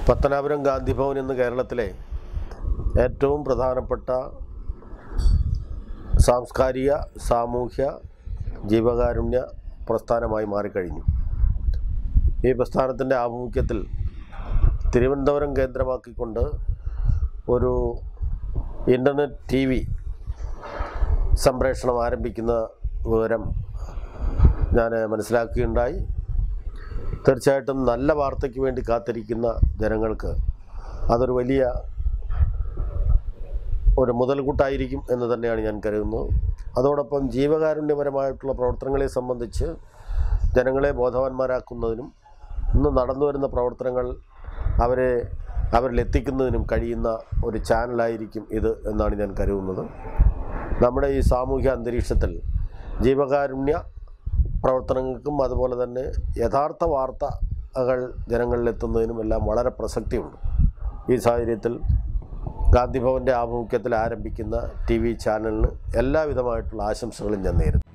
പത്തനാപുരം ഗാന്ധി ഭവൻ ഇന്ന് കേരളത്തിലെ ഏറ്റവും പ്രധാനപ്പെട്ട സാംസ്കാരിക സാമൂഹ്യ ജീവകാരുണ്യ പ്രസ്ഥാനമായി മാറിക്കഴിഞ്ഞു ഈ പ്രസ്ഥാനത്തിൻ്റെ ആഭിമുഖ്യത്തിൽ തിരുവനന്തപുരം കേന്ദ്രമാക്കിക്കൊണ്ട് ഒരു ഇൻ്റർനെറ്റ് ടി വി സംപ്രേഷണം ആരംഭിക്കുന്ന വിവരം ഞാൻ മനസ്സിലാക്കുകയുണ്ടായി തീർച്ചയായിട്ടും നല്ല വാർത്തയ്ക്ക് വേണ്ടി കാത്തിരിക്കുന്ന ജനങ്ങൾക്ക് അതൊരു വലിയ ഒരു മുതൽകൂട്ടായിരിക്കും എന്ന് തന്നെയാണ് ഞാൻ കരുതുന്നത് അതോടൊപ്പം ജീവകാരുണ്യപരമായിട്ടുള്ള പ്രവർത്തനങ്ങളെ സംബന്ധിച്ച് ജനങ്ങളെ ബോധവാന്മാരാക്കുന്നതിനും ഇന്ന് നടന്നു വരുന്ന പ്രവർത്തനങ്ങൾ അവരെ അവരിലെത്തിക്കുന്നതിനും കഴിയുന്ന ഒരു ചാനലായിരിക്കും ഇത് എന്നാണ് ഞാൻ കരുതുന്നത് നമ്മുടെ ഈ സാമൂഹ്യ അന്തരീക്ഷത്തിൽ ജീവകാരുണ്യ പ്രവർത്തനങ്ങൾക്കും അതുപോലെ തന്നെ യഥാർത്ഥ വാർത്തകൾ ജനങ്ങളിലെത്തുന്നതിനും എല്ലാം വളരെ പ്രസക്തിയുണ്ട് ഈ സാഹചര്യത്തിൽ ഗാന്ധിഭവൻ്റെ ആഭിമുഖ്യത്തിൽ ആരംഭിക്കുന്ന ടി വി ചാനലിന് എല്ലാവിധമായിട്ടുള്ള ആശംസകളും ഞാൻ നേരുന്നു